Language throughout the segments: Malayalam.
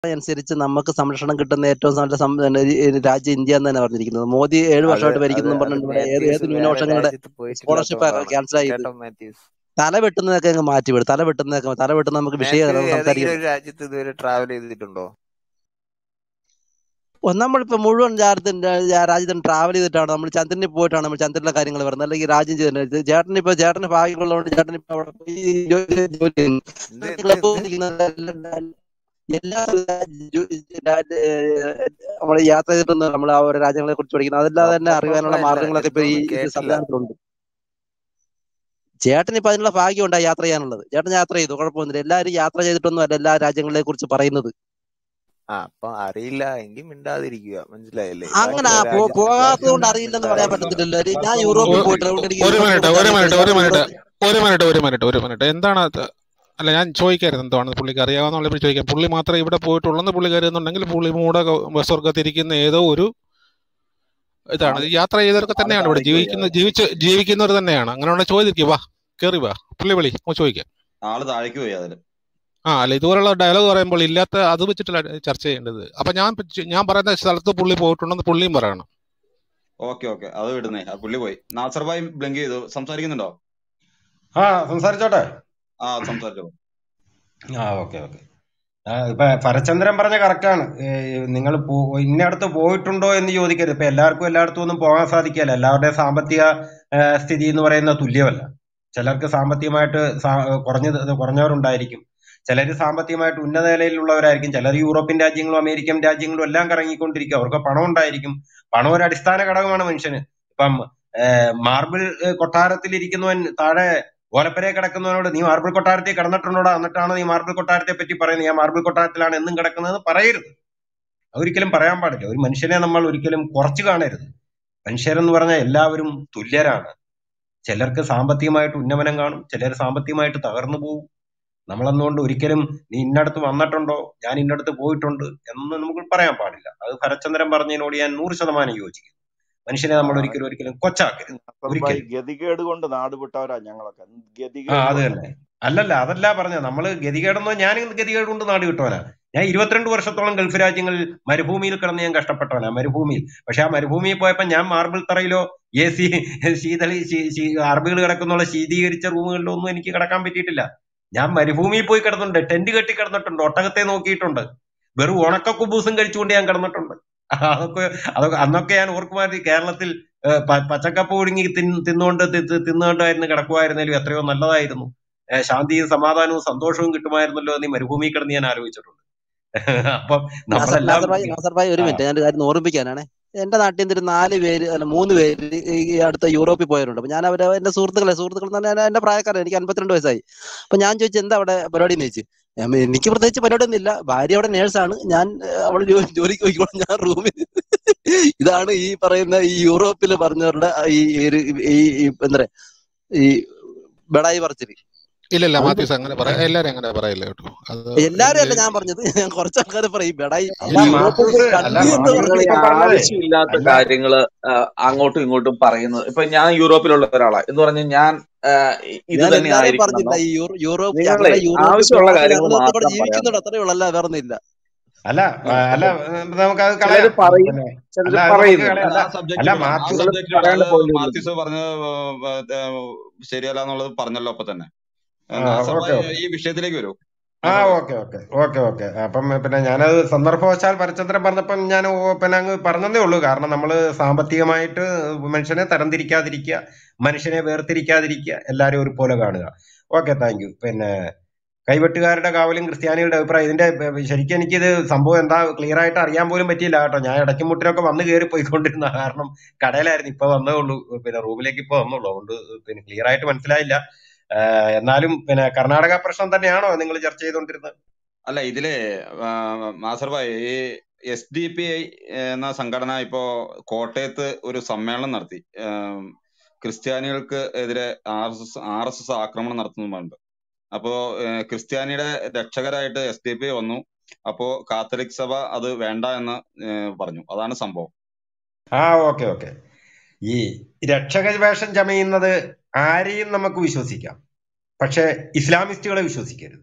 അനുസരിച്ച് നമുക്ക് സംരക്ഷണം കിട്ടുന്ന ഏറ്റവും നല്ല സം- പിന്നെ ഈ രാജ്യം ഇന്ത്യ എന്ന് തന്നെ പറഞ്ഞിരിക്കുന്നത് മോദി ഏഴ് അത് വർഷമായിട്ട് അത് ഭരിക്കുന്നു അത് പറഞ്ഞിട്ട് ഇവിടെ ഏത് ഏത് മാത്യൂസ് വേറെ ന്യൂനപക്ഷങ്ങളുടെ രാജ്യത്ത് സ്കോളർഷിപ്പ് പോയിട്ടില്ലാത്തതുകൊണ്ടാണ് ക്യാൻസൽ ആയത് കേട്ടോ മാത്യൂസ് തല വെട്ടുന്നതൊക്കെ അങ്ങ് മാറ്റി വിടും തല വെട്ടുന്നതൊക്കെ തല വെട്ടുന്ന നമുക്ക് വിഷയം മാത്യു നമുക്ക് ഏതെങ്കിലും സംസാരിക്കാം ഒരു രാജ്യത്ത് ഇതുവരെ ട്രാവൽ ചെയ്തിട്ടുണ്ടോ ഒ- നമ്മളിപ്പോ മുഴുവൻ രാജ്യത്തിന്റെ രാജ്യത്തിന് ട്രാവൽ ചെയ്തിട്ടാണ് നമ്മൾ ചന്ദ്രനിൽ പോയിട്ടാണ് നമ്മൾ ചന്ദ്രനിലെ കാര്യങ്ങൾ പറയുന്നത് അല്ലെങ്കിൽ രാജ്യം ചെയ്യുന്നത് ചേട്ടൻ ഇപ്പൊ ചേട്ടന് ഭാഗ്യമുള്ളതുകൊണ്ട് ചേട്ടൻ ഇപ്പൊ അവിടെ പോയി ജോലി ജോലി ചെയ്യുന്നു എന്ത് എന്ത് ക്ലബ് എന്ത് ഇരിക്കുന്ന എല്ലാ നമ്മൾ യാത്ര ചെയ്തിട്ടൊന്നും നമ്മൾ ആ ഓരോ രാജ്യങ്ങളെ കുറിച്ച് പഠിക്കുന്നത് അതല്ലാതെ തന്നെ അറിയാനുള്ള പപ്പപ്പ മാർഗങ്ങളൊക്കെ ഇപ്പൊ ഈ എന്തൊന്നും ഇത് കേട്ടില്ല സംവിധാനത്തിലുണ്ട് ചേട്ടൻ ഇപ്പൊ അതിനുള്ള ഭാഗ്യം ഉണ്ടായി യാത്ര ചെയ്യാനുള്ളത് ചേട്ടൻ യാത്ര ചെയ്തു കുഴപ്പമൊന്നുമില്ല എല്ലാവരും യാത്ര ചെയ്തിട്ടൊന്നും അല്ല എല്ലാ രാജ്യങ്ങളെ കുറിച്ച് പറയുന്നത് ആ അപ്പൊ അറിയില്ല എങ്കിൽ മിണ്ടാതിരിക്കുക മനസ്സിലായല്ലേ അങ്ങനെ ബാക്കിയുള്ള പോ- രാജ്യത്തെ പോകാത്തത് കൊണ്ട് കാര്യങ്ങളൊന്നും അറിയില്ലെന്ന് പറയാൻ മിണ്ടാതിരിക്കുക പറ്റത്തില്ലല്ലോ ഒരു ഞാൻ യൂറോപ്പിൽ ഒ- പോയിട്ട് അതുകൊണ്ട് എനിക്ക് ഒരു യൂറോപ്പിനെ മിനിറ്റ് കുറിച്ച് ഒരു അറിയില്ല മിനിറ്റ് ഒരു ചേട്ടൻ മിനിറ്റ് യൂറോപ്പിൽ ഒരു മിനിറ്റ് ഒരു മിനിറ്റ് ഒരു മിനിറ്റ് എന്താണ് അത് അല്ല ഞാൻ ചോദിക്കായിരുന്നു എന്താണ് പുള്ളിക്ക് അറിയാവുന്ന ഇപ്പോൾ ചോദിക്കാം പുള്ളി മാത്രമേ ഇവിടെ പോയിട്ടുള്ളെന്ന് പുള്ളി കരുതുന്നുണ്ടെങ്കിൽ പുള്ളി മൂട സ്വർഗത്തിരിക്കുന്ന ഏതോ ഒരു ഇതാണ് ഇത് യാത്ര ചെയ്തവരൊക്കെ ആള് തന്നെയാണ് ഇവിടെ താഴേക്ക് പോയി ജീവിക്കുന്ന ജീവിച്ച് ജീവിക്കുന്നവർ തന്നെയാണ് അങ്ങനെയുള്ള ചോദിക്കുക വാ കയറി വാ പുള്ളി വിളി നമുക്ക് ചോദിക്കാം ആള് താഴേക്ക് പോയി അതില് ആ അല്ല ഇതുപോലുള്ള ഡയലോഗ് പറയുമ്പോൾ ഇല്ലാത്ത അത് വെച്ചിട്ടല്ല ചർച്ച ചെയ്യേണ്ടത് അപ്പൊ ഞാൻ പ- ഞാൻ പറയുന്ന സ്ഥലത്ത് പുള്ളി പോയിട്ടുണ്ടെന്ന് പുള്ളിയും പറയണം ഓക്കെ ഓക്കെ അത് വിടുന്നേ ആ പുള്ളി പോയി നാസർ ഭായി ബ്ലിങ്ക് ചെയ്തു സംസാരിക്കുന്നുണ്ടോ ആ സംസാരിച്ചോട്ടെ ആ സംസാരിച്ചോ ആ ഓക്കെ ഓക്കെ ആ, ഇപ്പൊ ഭരചന്ദ്രൻ പറഞ്ഞ കറക്റ്റാണ് നിങ്ങൾ ഇന്നടത്ത് പോയിട്ടുണ്ടോ എന്ന് ചോദിക്കരുത് ഇപ്പൊ എല്ലാവർക്കും എല്ലായിടത്തും ഒന്നും പോകാൻ സാധിക്കില്ല എല്ലാവരുടെയും സാമ്പത്തിക ആ, സ്ഥിതി എന്ന് പറയുന്നത് തുല്യമല്ല ചിലർക്ക് സാമ്പത്തികമായിട്ട് സാ- കുറഞ്ഞത് കുറഞ്ഞവരുണ്ടായിരിക്കും ചിലർ സാമ്പത്തികമായിട്ട് ഉന്നത നിലയിലുള്ളവരായിരിക്കും ചിലർ യൂറോപ്യൻ രാജ്യങ്ങളും അമേരിക്കൻ രാജ്യങ്ങളും എല്ലാം കറങ്ങിക്കൊണ്ടിരിക്കും അവർക്ക് പണം ഉണ്ടായിരിക്കും പണം ഒരു അടിസ്ഥാന ഘടകമാണ് മനുഷ്യന് ഇപ്പം മാർബിൾ കൊട്ടാരത്തിൽ ഇരിക്കുന്നവൻ താഴെ ഓലപ്പരെ കിടക്കുന്നവനോട് നീ മാർബിൾ കൊട്ടാരത്തിൽ കിടന്നിട്ടുണ്ടോടാ എന്നിട്ടാണ് നീ മാർബിൾ കൊട്ടാരത്തെ പറ്റി പറയുന്നത് ഞാൻ മാർബിൾ കൊട്ടാരത്തിലാണ് എന്നും കിടക്കുന്നത് പറയരുത് ഒരിക്കലും പറയാൻ പാടില്ല ഒരു മനുഷ്യനെ നമ്മൾ ഒരിക്കലും കുറച്ചു കാണരുത് മനുഷ്യരെന്ന് പറഞ്ഞാൽ എല്ലാവരും തുല്യരാണ് ചിലർക്ക് സാമ്പത്തികമായിട്ട് ഉന്നമനം കാണും ചിലർ സാമ്പത്തികമായിട്ട് തകർന്നു പോകും നമ്മളെന്നുകൊണ്ട് ഒരിക്കലും നീ ഇന്നടത്ത് വന്നിട്ടുണ്ടോ ഞാൻ ഇന്നടത്ത് പോയിട്ടുണ്ട് എന്ന് നമുക്ക് പറയാൻ പാടില്ല അത് ഭരചന്ദ്രൻ പറഞ്ഞതിനോട് ഞാൻ നൂറ് ശതമാനം യോജിക്കുന്നു മനുഷ്യനെ നമ്മൾ ഒരിക്കലും ഒരിക്കലും കൊച്ചാക്കരുത് ഭായി ഒരിക്കലും ഗതികേട് കൊണ്ട് നാട് വിട്ടവരാ ഞങ്ങളൊക്കെ ആ ഗതികേട് അത് കൊണ്ട് തന്നെ അല്ലല്ല അതല്ല പറഞ്ഞത് നമ്മള് ഗതികേടെന്നോ ഞാൻ ഗതികേട് കൊണ്ട് നാട് കിട്ടുവാനാ ഞാൻ ഇരുപത്തിരണ്ട് വർഷത്തോളം ഗൾഫ് രാജ്യങ്ങളിൽ മരുഭൂമിയിൽ കിടന്ന് ഞാൻ കഷ്ടപ്പെട്ടവനാ മരുഭൂമിയിൽ പക്ഷെ ആ മരുഭൂമിയിൽ പോയപ്പോ ഞാൻ മാർബിൾ തറയിലോ എ സി ശീതളി അറബികൾ കിടക്കുന്നുള്ള ശീതീകരിച്ച റൂമുകളിലോ ഒന്നും എനിക്ക് കിടക്കാൻ പറ്റിയിട്ടില്ല ഞാൻ മരുഭൂമിയിൽ പോയി കിടന്നിട്ടുണ്ട് ടെന്റ് കെട്ടി കിടന്നിട്ടുണ്ട് ഒട്ടകത്തെ നോക്കിയിട്ടുണ്ട് വെറും ഉണക്ക കുബൂസും കഴിച്ചുകൊണ്ട് ഞാൻ കിടന്നിട്ടുണ്ട് അതൊക്കെ അതൊക്കെ അന്നൊക്കെ ഞാൻ ഓർക്കുമാതി കേരളത്തിൽ ഏഹ്, പ- പച്ചക്കപ്പ ഒഴുങ്ങി തിന്ന് തിന്നുകൊണ്ട് തി- തി- തിന്നുകൊണ്ടായിരുന്നു കിടക്കുമായിരുന്നാലും എത്രയോ നല്ലതായിരുന്നു ഏഹ്, ശാന്തിയും സമാധാനവും സന്തോഷവും കിട്ടുമായിരുന്നല്ലോ എന്ന് ഈ മരുഭൂമിയിൽ കിടന്ന് ഞാൻ ആലോചിച്ചിട്ടുണ്ട് അപ്പം നാസർ നമ്മളെല്ലാം നാസർ ഭായി നാസർ ഭായി ഒരു ആ മിനിറ്റ് ഞാൻ ഒരു കാര്യം ഓർമ്മിപ്പിക്കാനാണ് എന്റെ നാട്ടിൽ നിന്ന് ഒരു നാല് പേര് അല്ല മൂന്ന് പേര് ഈ ഈ അടുത്ത യൂറോപ്പിൽ പോയവരുണ്ട് അപ്പൊ ഞാൻ അവരെ എന്റെ സുഹൃത്തുക്കളെ സുഹൃത്തുക്കൾ എന്ന് പറഞ്ഞാൽ എന്റെ പ്രായക്കാരൻ എനിക്ക് അൻപത്തിരണ്ട് വയസ്സായി അപ്പൊ ഞാൻ ചോദിച്ചു എന്താ അവിടെ പരിപാടി എന്ന് ചോദിച്ചു ഞാൻ പറഞ്ഞു, എനിക്ക് പ്രത്യേകിച്ച് പരിപാടി ഒന്നും ഇല്ല ഭാര്യ അവിടെ നേഴ്സാണ് ഞാൻ ഏഹ്, അവള് ജോ- ജോലിക്ക് പോയിക്കോളും ഞാൻ റൂമിൽ ഇതാണ് ഈ പറയുന്ന ഈ യൂറോപ്പിൽ പറഞ്ഞവരുടെ ഈ ഒരു ഈ ഈ എന്താ പറയാ ഈ ബടായി പറച്ചില് ഇല്ല ഇല്ല അതുകൊണ്ട് മാത്യൂസ് അങ്ങനെ പറയാം എല്ലാരും അങ്ങനെ പറയില്ല കേട്ടോ അത് എല്ലാരും ഈ അല്ല ഞാൻ പറഞ്ഞത് ഞാൻ കുറച്ച് ആൾക്കാർ പറയും ബടായി അല്ല ഈ യൂറോപ്പിൽ മാത്യൂസ് അല്ല കൺട്രി എന്ന് മാത്യൂസ് പറഞ്ഞ നിങ്ങൾ ഈ ഇപ്പൊ പറഞ്ഞതേ ആവശ്യമില്ലാത്ത അല്ല കാര്യങ്ങള് ആ, അങ്ങോട്ടും ഇങ്ങോട്ടും പറയുന്നത് ഇപ്പൊ ഞാൻ യൂറോപ്പിലുള്ള ഒരാളാണ് എന്ന് പറഞ്ഞാൽ ഞാൻ ആ, ഇ- ഇത് ഞാൻ തന്നെ എല്ലാരെയും ആയിരിക്കണം പറഞ്ഞില്ല എന്നോ ഈ യൂറോ യൂറോപ്പ് നിങ്ങളെ അങ്ങനെ യൂറോപ്പിൽ ആവശ്യമുള്ള പോകാതെ കാര്യങ്ങൾ ഞങ്ങൾ ഇവിടെ മാത്രം പറയാൻ ജീവിക്കുന്നുണ്ട് അത്രേ ഉള്ളൂ അല്ല വേറെ ഒന്നുമില്ല അല്ല ആ, അല്ല നമുക്ക് അത് ചിലര് കളയാം പറയും പിന്നെ ചിലര് അല്ല അത് നമുക്ക് പറയുന്നില്ല കളയാം അല്ല അല്ല ആ സബ്ജക്റ്റ് അല്ല വിടാം ആ മാത്യു നിങ്ങൾ സബ്ജക്റ്റ് വിടാം പറയേണ്ട അത് പോയിന്റ് മാത്യൂസ് പറഞ്ഞ ശരിയല്ല എന്നുള്ളത് പറഞ്ഞല്ലോ അപ്പൊ തന്നെ ആ നാസർ ഓക്കെ ഭായി ഓക്കെ ഈ വിഷയത്തിലേക്ക് വരൂ ആ നാസർ ഭായി ഓക്കെ ഓക്കെ ഓക്കെ ഓക്കെ അപ്പം പിന്നെ ഞാനത് സന്ദർഭവശാൽ പരചന്ദ്രൻ പറഞ്ഞപ്പം ഞാൻ ഓ- പിന്നെ അങ്ങ് പറഞ്ഞതേ ഉള്ളൂ കാരണം നമ്മൾ സാമ്പത്തികമായിട്ട് മനുഷ്യനെ തരംതിരിക്കാതിരിക്കുക മനുഷ്യനെ വേർതിരിക്കാതിരിക്കുക എല്ലാവരും ഒരുപോലെ കാണുക ഓക്കെ താങ്ക് യു പിന്നെ കൈവെട്ടുകാരുടെ കാവലും ക്രിസ്ത്യാനികളുടെ അഭിപ്രായം ഇതിന്റെ ബ- ബ- ശരിക്കും എനിക്കിത് സംഭവം എന്താ ക്ലിയർ ആയിട്ട് അറിയാൻ പോലും പറ്റിയില്ല കേട്ടോ ഞാൻ ഇടയ്ക്കും മുട്ടിനൊക്കെ വന്ന് കയറി പോയിക്കൊണ്ടിരുന്ന കാരണം കടയിലായിരുന്നു ഇപ്പൊ വന്നേ ഉള്ളൂ പിന്നെ റൂമിലേക്ക് ഇപ്പൊ വന്നുള്ളൂ അതുകൊണ്ട് പിന്നെ ക്ലിയർ ആയിട്ട് മനസ്സിലായില്ല ആഹ് എന്നാലും പിന്നെ കർണാടക പ്രശ്നം തന്നെയാണോ നിങ്ങൾ ചർച്ച ചെയ്തുകൊണ്ടിരുന്നത് അല്ല ഇതില് ആ, നാസർ ഭായി ഈ എസ് ഡി പി ഐ എന്ന സംഘടന ഇപ്പോ കോട്ടയത്ത് ഒരു സമ്മേളനം നടത്തി ഏം, ക്രിസ്ത്യാനികൾക്ക് എതിരെ R S S R S S ആക്രമണം നടത്തുന്നുണ്ട് അപ്പോ ഏഹ്, ക്രിസ്ത്യാനിയുടെ രക്ഷകരായിട്ട് എസ് ഡി പി ഐ വന്നു അപ്പോ കാത്തലിക് സഭ അത് വേണ്ട എന്ന് ഏഹ്, പറഞ്ഞു അതാണ് സംഭവം ആ ഓക്കെ ഓക്കെ ഈ രക്ഷക വേഷം ചമയുന്നത് ആരെയും നമുക്ക് വിശ്വസിക്കാം പക്ഷെ ഇസ്ലാമിസ്റ്റുകളെ വിശ്വസിക്കരുത്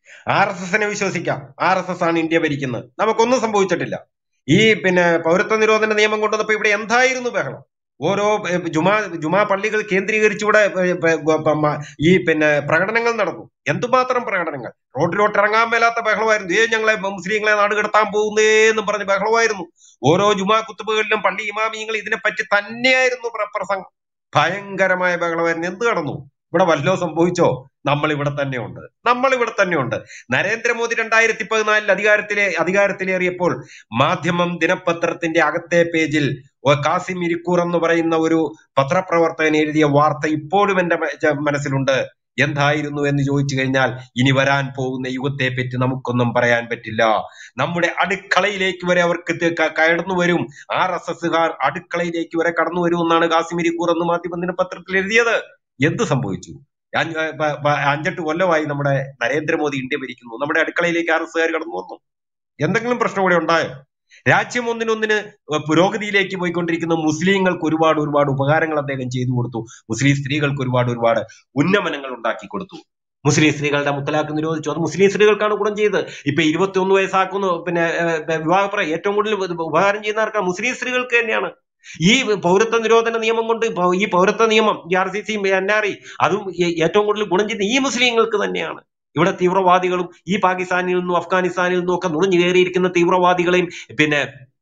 ആർ എസ് എസിനെ വിശ്വസിക്കാം ആർ എസ് എസ് ആണ് ഇന്ത്യ ഭരിക്കുന്നത് നമുക്കൊന്നും സംഭവിച്ചിട്ടില്ല ഈ പിന്നെ പൗരത്വ നിരോധന നിയമം കൊണ്ടുവന്നപ്പോ ഇവിടെ എന്തായിരുന്നു ബഹളം ഓരോ ഏ, ജുമാ ജുമാ പള്ളികൾ കേന്ദ്രീകരിച്ച് ഇവിടെ ഏ, ഏ, ഗ- പ- മ- ഈ പിന്നെ പ്രകടനങ്ങൾ നടന്നു എന്തുമാത്രം പ്രകടനങ്ങൾ റോഡിലോട്ട് ഇറങ്ങാൻ മേലാത്ത ബഹളമായിരുന്നു ഏ ഞങ്ങളെ മുസ്ലിങ്ങളെ നാട് കടത്താൻ പോകുന്നേ എന്ന് പറഞ്ഞ് ബഹളമായിരുന്നു ഓരോ ജുമാ കുത്തുബുകളിലും പള്ളി ഇമാമിയങ്ങൾ ഇതിനെപ്പറ്റി തന്നെയായിരുന്നു പ്ര- പ്രസംഗം ഭയങ്കരമായ ബഹളമായിരുന്നു എന്ത് കടന്നു ഇവിടെ വല്ലോ സംഭവിച്ചോ നമ്മൾ ഇവിടെ തന്നെ ഉണ്ട് നമ്മൾ ഇവിടെ തന്നെ ഉണ്ട് നരേന്ദ്രമോദി രണ്ടായിരത്തി പതിനാലിൽ അധികാരത്തിലെ അധികാരത്തിലേറിയപ്പോൾ മാധ്യമം ദിനപത്രത്തിന്റെ അകത്തെ പേജിൽ ഒ- കാസിം ഇരിക്കൂർ എന്ന് പറയുന്ന ഒരു പത്രപ്രവർത്തകൻ എഴുതിയ വാർത്ത ഇപ്പോഴും എന്റെ മ- ച- മനസ്സിലുണ്ട് എന്തായിരുന്നു എന്ന് ചോദിച്ചു കഴിഞ്ഞാൽ ഇനി വരാൻ പോകുന്ന യുഗത്തെ പറ്റി നമുക്കൊന്നും പറയാൻ പറ്റില്ല നമ്മുടെ അടുക്കളയിലേക്ക് വരെ അവർക്ക് ത- ക- കടന്നു വരും ആർ എസ് എസുകാർ അടുക്കളയിലേക്ക് വരെ കടന്നു വരും എന്നാണ് കാസിം ഇരിക്കൂർ എന്ന് മാധ്യമ ദിനപത്രത്തിൽ എഴുതിയത് എന്ത് സംഭവിച്ചു അഞ്ച് പ- പ- അഞ്ചെട്ട് കൊല്ലമായി നമ്മുടെ നരേന്ദ്രമോദി ഇന്ത്യ ഭരിക്കുന്നു നമ്മുടെ അടുക്കളയിലേക്ക് ആർ എസ് കടന്നു വന്നു എന്തെങ്കിലും പ്രശ്നം ഇവിടെ ഉണ്ടായോ രാജ്യം ഒന്നിനൊന്നിന് പുരോഗതിയിലേക്ക് പോയിക്കൊണ്ടിരിക്കുന്ന മുസ്ലിങ്ങൾക്ക് ഒരുപാട് ഒരുപാട് ഉപകാരങ്ങൾ അദ്ദേഹം ചെയ്തു കൊടുത്തു മുസ്ലിം സ്ത്രീകൾക്ക് ഒരുപാട് ഒരുപാട് ഉന്നമനങ്ങൾ ഉണ്ടാക്കി കൊടുത്തു മുസ്ലിം സ്ത്രീകളുടെ മുത്തലാഖ് നിരോധിച്ചു അത് മുസ്ലിം സ്ത്രീകൾക്കാണ് ഗുണം ചെയ്തത് ഇപ്പൊ ഇരുപത്തി ഒന്ന് വയസ്സാക്കുന്നു പിന്നെ ഏഹ്, ഏഹ്, വിവാഹപ്രായം ഏറ്റവും കൂടുതൽ ഉപ- ഉപകാരം ചെയ്യുന്ന ആർക്കാണ് മുസ്ലിം സ്ത്രീകൾക്ക് തന്നെയാണ് ഈ പൗരത്വ നിരോധന നിയമം കൊണ്ട് ഇപ്പൊ ഈ പൗരത്വ നിയമം ഈ R C C N R I അതും ഏ- ഏറ്റവും കൂടുതൽ ഗുണം ചെയ്യുന്ന ഈ മുസ്ലിങ്ങൾക്ക് തന്നെയാണ് ഇവിടെ തീവ്രവാദികളും ഈ പാകിസ്ഥാനിൽ നിന്നും അഫ്ഗാനിസ്ഥാനിൽ നിന്നും ഒക്കെ നുഴഞ്ഞു കയറിയിരിക്കുന്ന തീവ്രവാദികളെയും പിന്നെ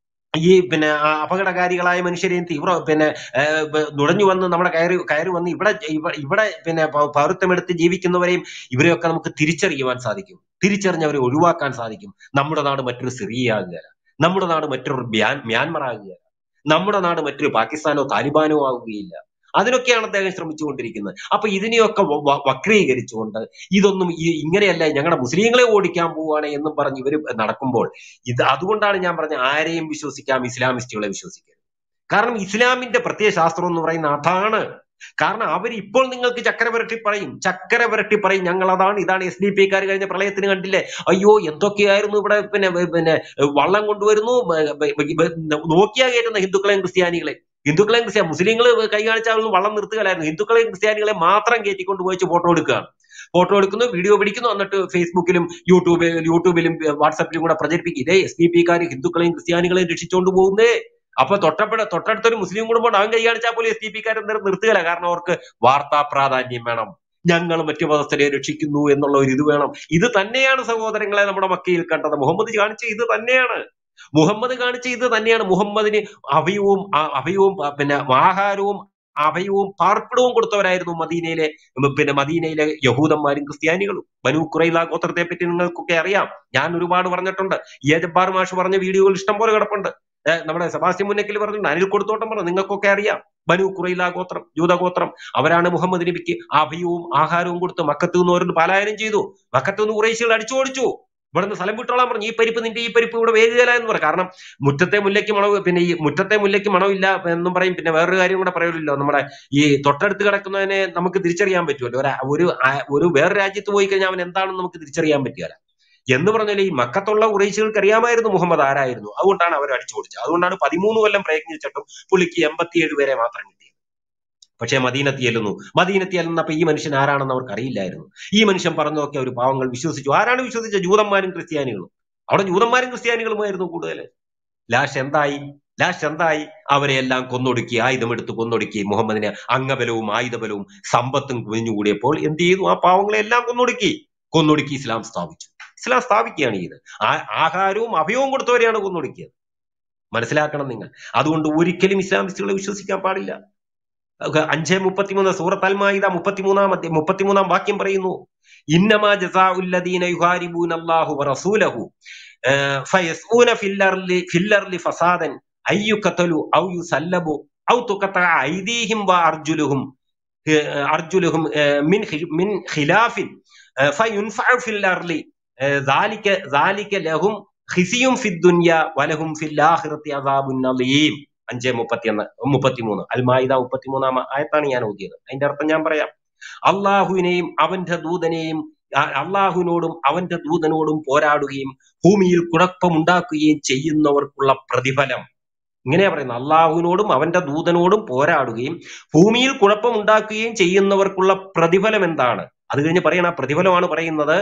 ഈ പിന്നെ ആ അപകടകാരികളായ മനുഷ്യരെയും തീവ്ര പിന്നെ ഏഹ്, ബ- നുഴഞ്ഞു വന്ന് നമ്മുടെ കയറി കയറി വന്ന് ഇവിടെ ഇവ- ഇവിടെ പിന്നെ പൗ- പൗരത്വമെടുത്ത് ജീവിക്കുന്നവരെയും ഇവരെയൊക്കെ നമുക്ക് തിരിച്ചറിയുവാൻ സാധിക്കും തിരിച്ചറിഞ്ഞവരെ ഒഴിവാക്കാൻ സാധിക്കും നമ്മുടെ നാട് മറ്റൊരു സിറിയ ആകുകയല്ല നമ്മുടെ നാട് മറ്റൊരു മ്യാൻ മ്യാൻമർ ആകുകയല്ല നമ്മുടെ നാട് മറ്റൊരു പാകിസ്ഥാനോ താലിബാനോ ആവുകയില്ല അതിനൊക്കെയാണ് അദ്ദേഹം ശ്രമിച്ചുകൊണ്ടിരിക്കുന്നത് അപ്പൊ ഇതിനെയൊക്കെ വ- വ- വക്രീകരിച്ചുകൊണ്ട് ഇതൊന്നും ഈ- ഇങ്ങനെയല്ല ഞങ്ങളുടെ മുസ്ലിങ്ങളെ ഓടിക്കാൻ പോവുകയാണ് എന്നും പറഞ്ഞ് ഇവര് നടക്കുമ്പോൾ ഇത് അതുകൊണ്ടാണ് ഞാൻ പറഞ്ഞ ആരെയും വിശ്വസിക്കാം ഇസ്ലാമിസ്റ്റുകളെ വിശ്വസിക്കരുത് കാരണം ഇസ്ലാമിന്റെ പ്രത്യയ ശാസ്ത്രം എന്ന് പറയുന്ന അതാണ് കാരണം അവർ ഇപ്പോൾ നിങ്ങൾക്ക് ചക്കര പുരട്ടി പറയും ചക്കര പുരട്ടി പറയും ഞങ്ങൾ അതാണ് ഇതാണ് എസ് ഡി പി കാർ കഴിഞ്ഞ പ്രളയത്തിന് കണ്ടില്ലേ അയ്യോ എന്തൊക്കെയായിരുന്നു ഇവിടെ പിന്നെ പിന്നെ വള്ളം കൊണ്ടുവരുന്നു ബ- ബ- ബ- ബ- നോക്കിയാ കയറ്റുന്ന ഹിന്ദുക്കളെയും ക്രിസ്ത്യാനികളെ ഹിന്ദുക്കളെയും ക്രിസ്ത്യാനി മുസ്ലിങ്ങൾ കൈ കാണിച്ചാൽ വള്ളം നിർത്തുകയായിരുന്നു ഹിന്ദുക്കളെയും ക്രിസ്ത്യാനികളെ മാത്രം കയറ്റിക്കൊണ്ട് പോയിച്ച് ഫോട്ടോ എടുക്കുകയാണ് ഫോട്ടോ എടുക്കുന്നു വീഡിയോ പിടിക്കുന്നു എന്നിട്ട് ഫേസ്ബുക്കിലും യൂട്യൂബിൽ യൂട്യൂബിലും വാട്സാപ്പിലും കൂടെ പ്രചരിപ്പിക്കും ഇതേ എസ് ഡി പി കാർ ഹിന്ദുക്കളെയും ക്രിസ്ത്യാനികളെയും രക്ഷിച്ചുകൊണ്ട് പോകുന്നേ അപ്പൊ തൊട്ടപ്പുഴ തൊട്ടടുത്തൊരു മുസ്ലിം കുടുംബം അവൻ കൈ കാണിച്ചാൽ പോലും എസ് ഡി പി കാരൻ നിർത്തുകയില്ല കാരണം അവർക്ക് വാർത്താ പ്രാധാന്യം വേണം ഞങ്ങൾ മറ്റു മതസ്ഥരെ രക്ഷിക്കുന്നു എന്നുള്ള ഒരു ഇത് വേണം ഇത് തന്നെയാണ് സഹോദരങ്ങളെ നമ്മുടെ മക്കയിൽ കണ്ടത് മുഹമ്മദ് കാണിച്ച ഇത് തന്നെയാണ് മുഹമ്മദ് കാണിച്ച ഇത് തന്നെയാണ് മുഹമ്മദിന് അഭയവും ആ- അഭയവും ആ, പിന്നെ ആഹാരവും അഭയവും പാർപ്പിടവും കൊടുത്തവരായിരുന്നു മദീനയിലെ ഉം, പിന്നെ മദീനയിലെ യഹൂദന്മാരും ക്രിസ്ത്യാനികളും ബനു കുറൈല ഗോത്രത്തെ പറ്റി നിങ്ങൾക്കൊക്കെ അറിയാം ഞാൻ ഒരുപാട് പറഞ്ഞിട്ടുണ്ട് എ ജബ്ബാർ മാഷ് പറഞ്ഞ വീഡിയോകൾ ഇഷ്ടം പോലെ കിടപ്പുണ്ട് ഏഹ് നമ്മുടെ സെബാസ്റ്റ്യൻ മുന്നക്കിൽ പറഞ്ഞിട്ടുണ്ട് അനിൽ കൊടുത്തോട്ടം പറഞ്ഞു നിങ്ങൾക്കൊക്കെ അറിയാം ബനു കുറൈല ഗോത്രം ജൂതഗോത്രം അവരാണ് മുഹമ്മദ് നബിക്ക് അഭയവും ആഹാരവും കൊടുത്ത് മക്കത്ത് നിന്ന് ഓരോന്ന് പലായനം ചെയ്തു മക്കത്ത് നിന്ന് കുറേശ്ശികൾ അടിച്ചോടിച്ചു ഇവിടുന്ന് സ്ഥലം വിട്ടോളാൻ പറഞ്ഞു ഈ പരിപ്പ് നിന്റെ ഈ പരിപ്പ് ഇവിടെ വേകുകയില്ല എന്ന് പറയും കാരണം മുറ്റത്തെ മുല്ലയ്ക്ക് മണവ് പിന്നെ ഈ മുറ്റത്തെ മുല്ലയ്ക്ക് മണമില്ല എന്നും പറയും പിന്നെ വേറൊരു കാര്യം കൂടെ പറയുമല്ലോ നമ്മുടെ ഈ തൊട്ടടുത്ത് കിടക്കുന്നതിനെ നമുക്ക് തിരിച്ചറിയാൻ പറ്റുമല്ലോ ഒരു ഒരു ആ- ഒരു വേറെ രാജ്യത്ത് പോയി കഴിഞ്ഞാൽ അവൻ എന്താണെന്ന് നമുക്ക് തിരിച്ചറിയാൻ പറ്റില്ല എന്ന് പറഞ്ഞാൽ ഈ മക്കത്തുള്ള കുറേശികൾക്ക് അറിയാമായിരുന്നു മുഹമ്മദ് ആരായിരുന്നു അതുകൊണ്ടാണ് അവർ അടിച്ചു ഓടിച്ചത് അതുകൊണ്ടാണ് പതിമൂന്ന് കൊല്ലം പ്രയത്നിച്ചിട്ടും പുള്ളിക്ക് എൺപത്തിയേഴ് പേരെ മാത്രം കിട്ടിയത് പക്ഷേ മദീനത്തി ചെല്ലുന്നു മദീനത്തി ചെല്ലുന്നപ്പോ ഈ മനുഷ്യൻ ആരാണെന്ന് അവർക്ക് അറിയില്ലായിരുന്നു ഈ മനുഷ്യൻ പറഞ്ഞതൊക്കെ ഒരു പാവങ്ങൾ വിശ്വസിച്ചു ആരാണ് വിശ്വസിച്ചത് ജൂതന്മാരും ക്രിസ്ത്യാനികളും അവിടെ ജൂതന്മാരും ക്രിസ്ത്യാനികളുമായിരുന്നു കൂടുതൽ ലാഷ് എന്തായി ലാഷ് എന്തായി അവരെ എല്ലാം കൊന്നൊടുക്കി ആയുധമെടുത്ത് കൊന്നൊടുക്കി മുഹമ്മദിന് അംഗബലവും ആയുധബലവും സമ്പത്തും കുവിഞ്ഞുകൂടിയപ്പോൾ എന്ത് ചെയ്തു ആ പാവങ്ങളെ എല്ലാം കൊന്നൊടുക്കി കൊന്നൊടുക്കി ഇസ്ലാം സ്ഥാപിച്ചു ഇസ്ലാം സ്ഥാപിക്കുകയാണ് ചെയ്ത് ആ- ആഹാരവും അഭയവും കൊടുത്തവരെയാണ് കൊന്നൊടുക്കിയത് മനസ്സിലാക്കണം നിങ്ങൾ അതുകൊണ്ട് ഒരിക്കലും ഇസ്ലാമിസ്റ്റുകളെ വിശ്വസിക്കാൻ പാടില്ല ഒക്കെ അഞ്ചേ മുപ്പത്തിമൂന്ന് സൂറത്ത് അൽമായിദ മുപ്പത്തിമൂന്നാം അധ്യ- മുപ്പത്തിമൂന്നാം വാക്യം പറയുന്നു ഇന്നമാ ജസാഉല്ലദീന യുഹാരിബൂന അല്ലാഹു വറസൂലഹു ഏഹ് ഫയസ്ഊന ഫില്ലർലി ഫില്ലർലി ഫസാദൻ അയ്യുഖതലു ഔ യുസല്ലബു ഔ തുഖതഅ ഐദീഹിം വഅർജുലുഹും ഏഹ് അർജുലുഹും ഏഹ് മിൻ ഖി- മിൻ ഖിലാഫിൻ ഏഹ് ഫയുൻഫഅ ഫിൽ അർളി ഏഹ് ذلك ذلك ലഹും ഖിസിയും ഫിദ് ദുനിയ വലഹും ഫിൽ ആഖിറതി അദാബുൻ അലീം അഞ്ചേ മുപ്പത്തിയൊന്ന് മുപ്പത്തിമൂന്ന് അൽമായിദ മുപ്പത്തിമൂന്നാം ആയത്താണ് ഞാൻ ഓതിയത് അതിന്റെ അർത്ഥം ഞാൻ പറയാം അള്ളാഹുവിനെയും അവന്റെ ദൂതനെയും ആ- അള്ളാഹുവിനോടും അവന്റെ ദൂതനോടും പോരാടുകയും ഭൂമിയിൽ കുഴപ്പമുണ്ടാക്കുകയും ചെയ്യുന്നവർക്കുള്ള പ്രതിഫലം ഇങ്ങനെയാ പറയുന്നത് അള്ളാഹുവിനോടും അവന്റെ ദൂതനോടും പോരാടുകയും ഭൂമിയിൽ കുഴപ്പമുണ്ടാക്കുകയും ചെയ്യുന്നവർക്കുള്ള പ്രതിഫലം എന്താണ് അത് കഴിഞ്ഞ് പറയണ ആ പ്രതിഫലമാണ് പറയുന്നത്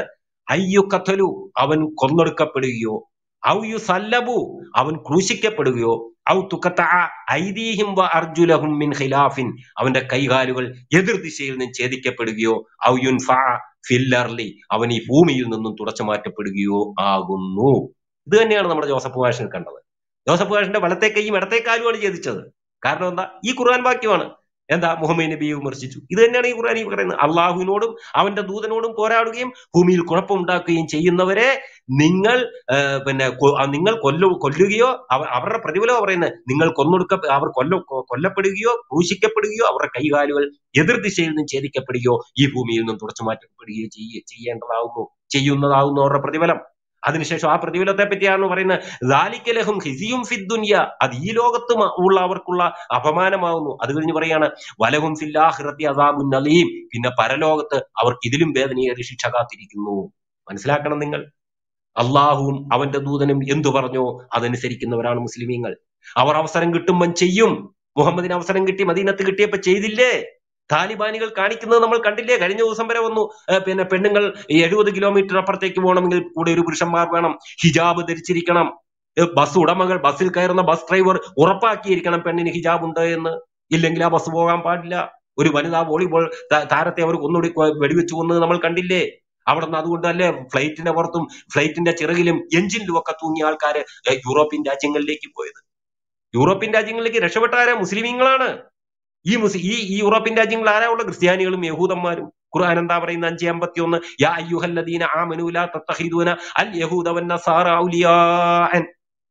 അയ്യു കത്തലു അവൻ കൊന്നൊടുക്കപ്പെടുകയോ ഔ യു സല്ലബു അവൻ ക്രൂശിക്കപ്പെടുകയോ ഔ തുക്കത്ത ഐദീഹിം വ അർജുലഹും മിൻ ഖിലാഫിൻ അവന്റെ കൈകാലുകൾ എതിർദിശയിൽ നിന്ന് ഛേദിക്കപ്പെടുകയോ ഔ യുൻഫ ഫില്ലർലി അവൻ ഈ ഭൂമിയിൽ നിന്നും തുടച്ചു മാറ്റപ്പെടുകയോ ആകുന്നു ഇത് തന്നെയാണ് നമ്മുടെ ജോസഫ് വാഷന് കണ്ടത് ജോസഫ് വാഷന്റെ വലത്തെ കൈയും ഇടത്തെ കാലുമാണ് ഛേദിച്ചത് കാരണം എന്താ ഈ ഖുർആൻ വാക്യമാണ് എന്താ മുഹമ്മദ് നബിയെ വിമർശിച്ചു ഇത് തന്നെയാണ് ഈ ഖുർആൻ ഈ പറയുന്നത് അള്ളാഹുവിനോടും അവന്റെ ദൂതനോടും പോരാടുകയും ഭൂമിയിൽ കുഴപ്പമുണ്ടാക്കുകയും ചെയ്യുന്നവരെ നിങ്ങൾ ആ, പിന്നെ കൊ- ആ, നിങ്ങൾ കൊല്ല കൊല്ലുകയോ അവ- അവരുടെ പ്രതിഫലം പറയുന്നത് നിങ്ങൾ കൊന്നൊടുക്ക അവർ കൊല്ല കൊ- കൊല്ലപ്പെടുകയോ ക്രൂശിക്കപ്പെടുകയോ അവരുടെ കൈകാലുകൾ എതിർദിശയിൽ നിന്നും ഛേദിക്കപ്പെടുകയോ ഈ ഭൂമിയിൽ നിന്നും തുടച്ചു മാറ്റപ്പെടുകയോ ചെയ്യ ചെയ്യേണ്ടതാവുന്നു ചെയ്യുന്നതാവുന്നു അവരുടെ പ്രതിഫലം അതിനുശേഷം ആ പ്രതിഫലത്തെ പറ്റിയാണ് പറയുന്നത് ലാലിക്കലഹും ഹിസിയും ഫിദ്ദുനിയ അത് ഈ ലോകത്ത് മ- ഉള്ള അവർക്കുള്ള അപമാനമാവുന്നു അത് കഴിഞ്ഞ് പറയാണ് വലഹും ഫില്ലാഹിറത്തി അസാബുൻ നലീം പിന്നെ പരലോകത്ത് അവർക്ക് ഇതിലും വേദനയേറിയ ശിക്ഷ കാത്തിരിക്കുന്നു മനസ്സിലാക്കണം നിങ്ങൾ അള്ളാഹുവും അവന്റെ ദൂതനും എന്തു പറഞ്ഞോ അതനുസരിക്കുന്നവരാണ് മുസ്ലിമീങ്ങൾ അവർ അവസരം കിട്ടുമ്പം ചെയ്യും മുഹമ്മദിന് അവസരം കിട്ടി മദീനത്ത് കിട്ടിയപ്പോ ചെയ്തില്ലേ താലിബാനികൾ കാണിക്കുന്നത് നമ്മൾ കണ്ടില്ലേ കഴിഞ്ഞ ദിവസം വരെ വന്നു ഏർ പിന്നെ പെണ്ണുങ്ങൾ എഴുപത് കിലോമീറ്റർ അപ്പുറത്തേക്ക് പോകണമെങ്കിൽ കൂടെ ഒരു പുരുഷന്മാർ വേണം ഹിജാബ് ധരിച്ചിരിക്കണം ഏർ ബസ് ഉടമകൾ ബസ്സിൽ കയറുന്ന ബസ് ഡ്രൈവർ ഉറപ്പാക്കിയിരിക്കണം പെണ്ണിന് ഹിജാബ് ഉണ്ട് എന്ന് ഇല്ലെങ്കിൽ ആ ബസ് പോകാൻ പാടില്ല ഒരു വനിതാ വോളിബോൾ താ- താരത്തെ അവർ ഒന്നുകൂടി കൊ- വെടിവെച്ച് കൊന്നത് നമ്മൾ കണ്ടില്ലേ അവിടെ നിന്ന് അതുകൊണ്ടല്ലേ ഫ്ലൈറ്റിന്റെ പുറത്തും ഫ്ലൈറ്റിന്റെ ചിറകിലും എഞ്ചിനിലും ഒക്കെ തൂങ്ങിയ ആൾക്കാര് ഏർ യൂറോപ്യൻ രാജ്യങ്ങളിലേക്ക് പോയത് യൂറോപ്യൻ രാജ്യങ്ങളിലേക്ക് രക്ഷപ്പെട്ട ആരാ മുസ്ലിമീങ്ങളാണ് ഈ മുസ് ഈ ഈ യൂറോപ്യൻ രാജ്യങ്ങളിൽ ആരാ ഉള്ള ക്രിസ്ത്യാനികളും യഹൂദന്മാരും ഖുർആൻ എന്താ പറയുന്ന അഞ്ച് അമ്പത്തി ഒന്ന് യാ അയ്യുഹല്ലദീന ആമനു ലാ തത്തഖിദൂന അൽ യഹൂദ വൻ നസാറ ഔലിയാഅൻ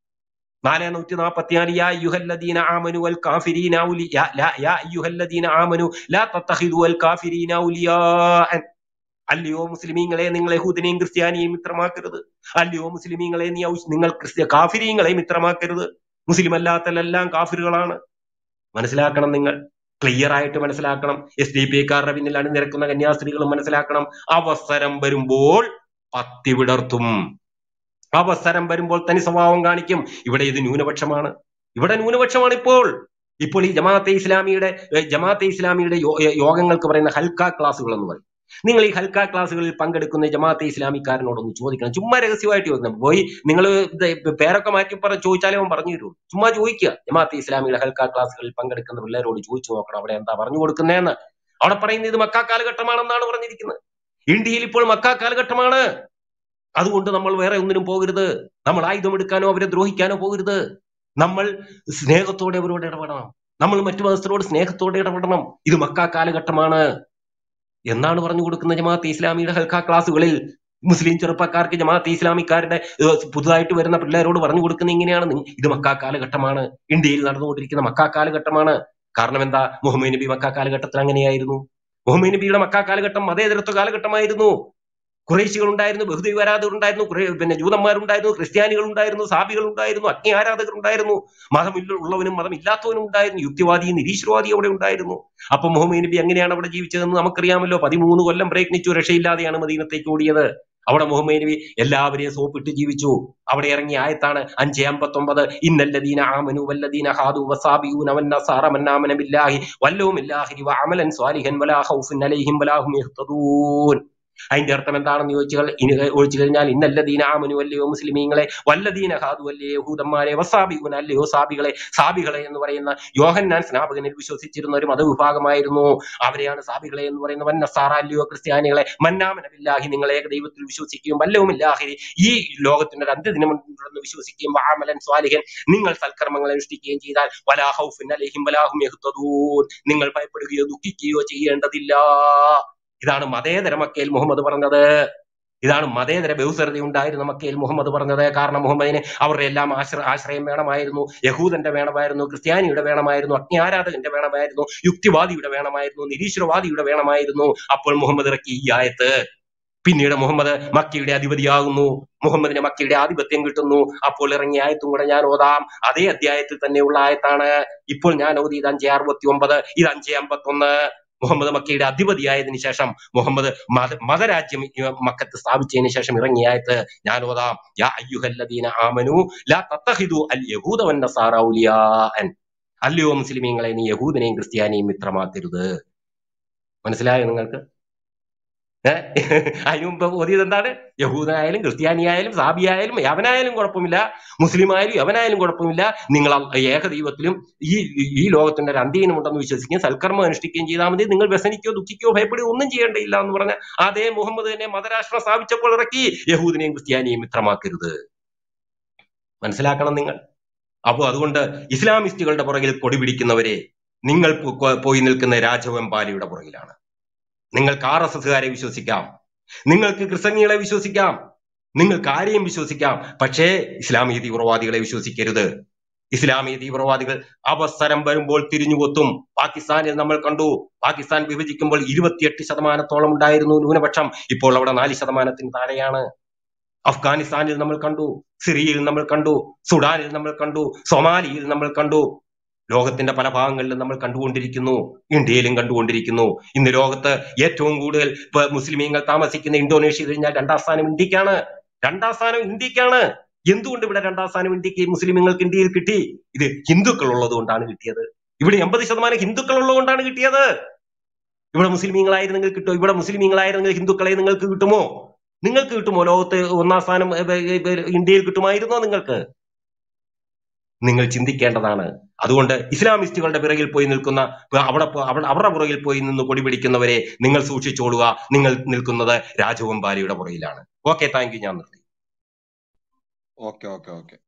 നാല് നൂറ്റി നാൽപ്പത്തിനാല് യാ അയ്യുഹല്ലദീന ആമനു വൽ കാഫിരീന ഔലി യാ ലാ- യാ അയ്യുഹല്ലദീന ആമനു ലാ തത്തഖിദു അൽ കാഫിരീന ഔലിയാഅൻ അല്ലയോ മുസ്ലിമീങ്ങളെ നിങ്ങൾ യഹൂദിനെയും ക്രിസ്ത്യാനിയെയും മിത്രമാക്കരുത് അല്ലയോ മുസ്ലിമീങ്ങളെ നീ ഔ- നിങ്ങൾ ക്രിസ്ത്യ കാഫിരീങ്ങളെ മിത്രമാക്കരുത് മുസ്ലിം അല്ലാത്തലെല്ലാം കാഫിറുകളാണ് മനസ്സിലാക്കണം നിങ്ങൾ ക്ലിയർ ആയിട്ട് മനസ്സിലാക്കണം എസ് ഡി പി കാരുടെ പിന്നിൽ അണിനിരക്കുന്ന കന്യാസ്ത്രീകളും മനസ്സിലാക്കണം അവസരം വരുമ്പോൾ പത്തി വിടർത്തും അവസരം വരുമ്പോൾ തനി സ്വഭാവം കാണിക്കും ഇവിടെ ഇത് ന്യൂനപക്ഷമാണ് ഇവിടെ ന്യൂനപക്ഷമാണ് ഇപ്പോൾ ഇപ്പോൾ ഈ ജമാഅത്തെ ഇസ്ലാമിയുടെ ഏഹ് ജമാഅത്തെ ഇസ്ലാമിയുടെ യോ- ഏഹ് യോഗങ്ങൾക്ക് പറയുന്ന ഹൽക്ക ക്ലാസ്സുകൾ എന്ന് പറയും നിങ്ങൾ ഈ ഹൽക്ക ക്ലാസ്സുകളിൽ പങ്കെടുക്കുന്ന ജമാഅത്തെ ഇസ്ലാമിക്കാരനോടൊന്ന് ചോദിക്കണം ചുമ്മാ രഹസ്യമായിട്ട് ചോദിക്കണം പോയി നിങ്ങൾ പേരൊക്കെ മാറ്റി പറ ചോദിച്ചാലേ അവൻ പറഞ്ഞു തരും ചുമ്മാ ചോദിക്കുക ജമാഅത്തെ ഇസ്ലാമിയുടെ ഹൽക്ക ക്ലാസ്സുകളിൽ പങ്കെടുക്കുന്ന പിള്ളേരോട് ചോദിച്ചു നോക്കണം അവിടെ എന്താ പറഞ്ഞു കൊടുക്കുന്നതെന്ന് അവിടെ പറയുന്നത് ഇത് മക്ക കാലഘട്ടമാണെന്നാണ് പറഞ്ഞിരിക്കുന്നത് ഇന്ത്യയിൽ ഇപ്പോൾ മക്ക കാലഘട്ടമാണ് അതുകൊണ്ട് നമ്മൾ വേറെ ഒന്നിനും പോകരുത് നമ്മൾ ആയുധം എടുക്കാനോ അവരെ ദ്രോഹിക്കാനോ പോകരുത് നമ്മൾ സ്നേഹത്തോടെ അവരോട് ഇടപെടണം നമ്മൾ മറ്റു മതസ്ഥരോട് സ്നേഹത്തോടെ ഇടപെടണം ഇത് മക്ക കാലഘട്ടമാണ് എന്നാണ് പറഞ്ഞു കൊടുക്കുന്ന ജമാഅത്ത് ഇസ്ലാമിയുടെ ഹൽക്ക ക്ലാസ്സുകളിൽ മുസ്ലിം ചെറുപ്പക്കാർക്ക് ജമാഅത്ത് ഇസ്ലാമിക്കാരുടെ ഏഹ്, പുതുതായിട്ട് വരുന്ന പിള്ളേരോട് പറഞ്ഞു കൊടുക്കുന്ന ഇങ്ങനെയാണ് നി- ഇത് മക്ക കാലഘട്ടമാണ് ഇന്ത്യയിൽ നടന്നുകൊണ്ടിരിക്കുന്ന മക്ക കാലഘട്ടമാണ് കാരണം എന്താ മുഹമ്മദ് നബി മക്ക കാലഘട്ടത്തിൽ അങ്ങനെയായിരുന്നു മുഹമ്മദ് നബിയുടെ മക്ക കാലഘട്ടം മതേതരത്വ കാലഘട്ടമായിരുന്നു കുറേശികൾ ഉണ്ടായിരുന്നു ബഹുദൈവ ആരാധകർ ഉണ്ടായിരുന്നു കുറേ പിന്നെ ജൂതന്മാരുണ്ടായിരുന്നു ക്രിസ്ത്യാനികൾ ഉണ്ടായിരുന്നു സാബികൾ ഉണ്ടായിരുന്നു അഗ്നി ആരാധകർ ഉണ്ടായിരുന്നു മതമില്ലുള്ളവനും മതമില്ലാത്തവനും ഉണ്ടായിരുന്നു യുക്തിവാദി നിരീശ്വരവാദി അവിടെ ഉണ്ടായിരുന്നു അപ്പൊ മുഹമ്മദ് നബി എങ്ങനെയാണ് അവിടെ ജീവിച്ചതെന്ന് നമുക്കറിയാമല്ലോ പതിമൂന്ന് കൊല്ലം പ്രയത്നിച്ചു രക്ഷയില്ലാതെയാണ് മദീനത്തേക്ക് ഓടിയത് അവിടെ മുഹമ്മദ് നബി എല്ലാവരെയും സോപ്പിട്ട് ജീവിച്ചു അവിടെ ഇറങ്ങിയ ആയത്താണ് അഞ്ച് അമ്പത്തൊമ്പത് ഇന്നല്ലദീന ആമനു വല്ലദീന ഹാദു വസാബിയൂന വന്നസാറ മന്നാമന ബില്ലാഹി വല്ലവും ഇല്ലാഹിരി വഅമലൻ സ്വാലിഹൻ വലാ ഖൗഫുൻ അലൈഹിം വലാ ഹും യഹ്തദൂൻ അതിന്റെ അർത്ഥം എന്താണെന്ന് ചോദിച്ചാൽ ഇനി ഒഴിച്ചു കഴിഞ്ഞാൽ ഇന്നല്ലദീന ആമനു അല്ലയോ മുസ്ലിമീങ്ങളെ വല്ലദീന ഹാദു അല്ലയോ യഹൂദന്മാരെ വസാബിഗുൻ അല്ലയോ സാബികളെ സാബികളെ എന്ന് പറയുന്ന യോഹന്നാൻ സ്നാപകനിൽ വിശ്വസിച്ചിരുന്ന ഒരു മതവിഭാഗമായിരുന്നു അവരെയാണ് സാബികളെ എന്ന് പറയുന്ന വന്നസാറ അല്ലയോ ക്രിസ്ത്യാനികളെ മന്നാമന ബില്ലാഹി നിങ്ങൾ ഏക ദൈവത്തിൽ വിശ്വസിക്കുകയും വല്ലവും ഇല്ലാഹി ഈ ലോകത്തിന്റെ ഒരു അന്ത്യദിനമുണ്ടെന്ന് വിശ്വസിക്കുകയും വാമലൻ സ്വാലിഹൻ നിങ്ങൾ സൽക്കർമ്മങ്ങൾ അനുഷ്ഠിക്കുകയും ചെയ്താൽ വലാ ഹൗഫിൻ അലൈഹിം വലാഹും യഹ്തദൂൻ നിങ്ങൾ ഭയപ്പെടുകയോ ദുഃഖിക്കുകയോ ചെയ്യേണ്ടതില്ല ഇതാണ് മതേതര മക്കയിൽ മുഹമ്മദ് പറഞ്ഞത് ഇതാണ് മതേതര ബഹുസരത ഉണ്ടായിരുന്ന മക്കയിൽ മുഹമ്മദ് പറഞ്ഞത് കാരണം മുഹമ്മദിന് അവരുടെ എല്ലാം ആശ്ര ആശ്രയം വേണമായിരുന്നു യഹൂദന്റെ വേണമായിരുന്നു ക്രിസ്ത്യാനിയുടെ വേണമായിരുന്നു അജ്ഞാരാധകന്റെ വേണമായിരുന്നു യുക്തിവാദിയുടെ വേണമായിരുന്നു നിരീശ്വരവാദിയുടെ വേണമായിരുന്നു അപ്പോൾ മുഹമ്മദ് ഇറക്കി ഈ ആയത്ത് പിന്നീട് മുഹമ്മദ് മക്കയുടെ അധിപതിയാകുന്നു മുഹമ്മദിന് മക്കയുടെ ആധിപത്യം കിട്ടുന്നു അപ്പോൾ ഇറങ്ങിയ ആയത്തും കൂടെ ഞാൻ ഓതാം അതേ അധ്യായത്തിൽ തന്നെയുള്ള ആയത്താണ് ഇപ്പോൾ ഞാൻ ഓതി ഇത് അഞ്ചേ അറുപത്തി ഒമ്പത് ഇത് അഞ്ചേ അമ്പത്തി ഒന്ന് മുഹമ്മദ് മക്കയുടെ അധിപതിയായതിനു ശേഷം മുഹമ്മദ് മത മതരാജ്യം ഈ മക്കത്ത് സ്ഥാപിച്ചതിന് ശേഷം ഇറങ്ങിയ ആയത്ത് ഞാൻ ഓതാം യാ അയ്യുഹല്ലദീന ആമനു ലാ തത്തഹിദു അൽ യഹൂദ വൻ നസാറ ഔലിയാഅൻ അല്ലയോ മുസ്ലിമീങ്ങളെ നീ യഹൂദനെയും ക്രിസ്ത്യാനിയും മിത്രമാക്കരുത് മനസ്സിലായോ നിങ്ങൾക്ക് ഏഹ് അതിനു മുമ്പ് ഓതിയത് എന്താണ് യഹൂദനായാലും ക്രിസ്ത്യാനിയായാലും സാബിയായാലും യവനായാലും കുഴപ്പമില്ല മുസ്ലിം ആയാലും യവനായാലും കുഴപ്പമില്ല നിങ്ങൾ അൽ- ഏകദൈവത്തിലും ഈ ഈ ലോകത്തിന്റെ ഒരു അന്ത്യനുണ്ടെന്ന് വിശ്വസിക്കുകയും സൽക്കർമ്മം അനുഷ്ഠിക്കുകയും ചെയ്താൽ മതി നിങ്ങൾ വ്യസനിക്കോ ദുഃഖിക്കോ ഭയപ്പെടുകയോ ഒന്നും ചെയ്യേണ്ടയില്ല എന്ന് പറഞ്ഞ അതേ മുഹമ്മദ് തന്നെ മതരാഷ്ട്രം സ്ഥാപിച്ചപ്പോൾ ഇറക്കി യഹൂദിനെയും ക്രിസ്ത്യാനിയെയും മിത്രമാക്കരുത് മനസ്സിലാക്കണം നിങ്ങൾ അപ്പോ അതുകൊണ്ട് ഇസ്ലാമിസ്റ്റുകളുടെ പുറകിൽ കൊടി പിടിക്കുന്നവരെ നിങ്ങൾ പോ- പോ- പോയി നിൽക്കുന്ന രാജവെമ്പാലിയുടെ പുറകിലാണ് നിങ്ങൾക്ക് ആർ എസ് എസ്സുകാരെ വിശ്വസിക്കാം നിങ്ങൾക്ക് ക്രിസ്തനികളെ വിശ്വസിക്കാം നിങ്ങൾക്ക് ആരെയും വിശ്വസിക്കാം പക്ഷേ ഇസ്ലാമിക തീവ്രവാദികളെ വിശ്വസിക്കരുത് ഇസ്ലാമിക തീവ്രവാദികൾ അവസരം വരുമ്പോൾ തിരിഞ്ഞുകൊത്തും പാകിസ്ഥാനിൽ നമ്മൾ കണ്ടു പാകിസ്ഥാൻ വിഭജിക്കുമ്പോൾ ഇരുപത്തിയെട്ട് ശതമാനത്തോളം ഉണ്ടായിരുന്നു ന്യൂനപക്ഷം ഇപ്പോൾ അവിടെ നാല് ശതമാനത്തിന് താഴെയാണ് അഫ്ഗാനിസ്ഥാനിൽ നമ്മൾ കണ്ടു സിറിയയിൽ നമ്മൾ കണ്ടു സുഡാനിൽ നമ്മൾ കണ്ടു സൊമാലിയിൽ നമ്മൾ കണ്ടു ലോകത്തിന്റെ പല ഭാഗങ്ങളിലും നമ്മൾ കണ്ടുകൊണ്ടിരിക്കുന്നു ഇന്ത്യയിലും കണ്ടുകൊണ്ടിരിക്കുന്നു ഇന്ന് ലോകത്ത് ഏറ്റവും കൂടുതൽ ഇപ്പൊ മുസ്ലിമീങ്ങൾ താമസിക്കുന്ന ഇന്തോനേഷ്യ കഴിഞ്ഞാൽ രണ്ടാം സ്ഥാനം ഇന്ത്യക്കാണ് രണ്ടാം സ്ഥാനം ഇന്ത്യക്കാണ് എന്തുകൊണ്ട് ഇവിടെ രണ്ടാം സ്ഥാനം ഇന്ത്യക്ക് മുസ്ലിമീങ്ങൾക്ക് ഇന്ത്യയിൽ കിട്ടി ഇത് ഹിന്ദുക്കൾ ഉള്ളത് കൊണ്ടാണ് കിട്ടിയത് ഇവിടെ എൺപത് ശതമാനം ഹിന്ദുക്കൾ ഉള്ളത് കൊണ്ടാണ് കിട്ടിയത് ഇവിടെ മുസ്ലിമീങ്ങളായിരുന്നെങ്കിൽ കിട്ടുമോ ഇവിടെ മുസ്ലിമീങ്ങളായിരുന്നെങ്കിൽ ഹിന്ദുക്കളെ നിങ്ങൾക്ക് കിട്ടുമോ നിങ്ങൾക്ക് കിട്ടുമോ ലോകത്ത് ഒന്നാം സ്ഥാനം ഏ, ഏ, ഏ, ഇന്ത്യയിൽ കിട്ടുമായിരുന്നോ നിങ്ങൾക്ക് നിങ്ങൾ ചിന്തിക്കേണ്ടതാണ് അതുകൊണ്ട് ഇസ്ലാമിസ്റ്റുകളുടെ പിറകിൽ പോയി നിൽക്കുന്ന അവിടെ പോ- അവിടെ അവരുടെ പുറകിൽ പോയി നിന്ന് കൊടി പിടിക്കുന്നവരെ നിങ്ങൾ സൂക്ഷിച്ചോളുക നിങ്ങൾ നിൽക്കുന്നത് രാജവെമ്പാലിയുടെ പുറകിലാണ് ഓക്കെ താങ്ക് യു ഞാൻ നിർത്തി ഓക്കെ ഓക്കെ ഓക്കെ